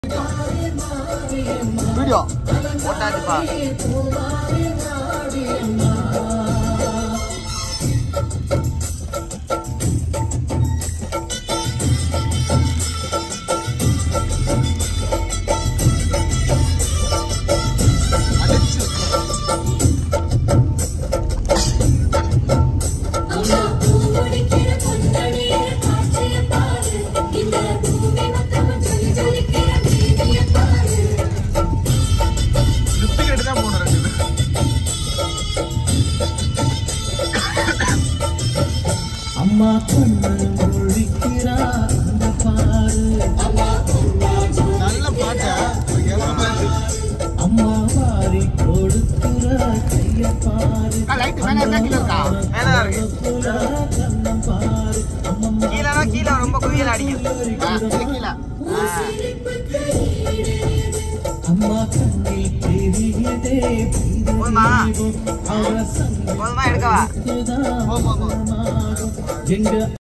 Video போட்டாச்சுப்பா அடிச்சு lift கேட்டு தான் போகணும் ரெண்டு அம்மா கண்ணு முழிக்கிறா அந்த பாரு நல்ல பாட்டா எல்லாமே அம்மா வாரி கொடுக்கிற கைய பாரு லைட் மேலே இருந்தா கீழே இருக்கா மேலதான் இருக்கு கண்ணம் பாரு அம்மம்மா கீழனா கீழே ரொம்ப குவியல் அடிக்கும் ஆ, கீழே கீழே அம்மா கண்ணில் தெரியுதே போதுமா? அவ சங்கம் போதுமா எடுக்கவா போ, போ, போ. எங்க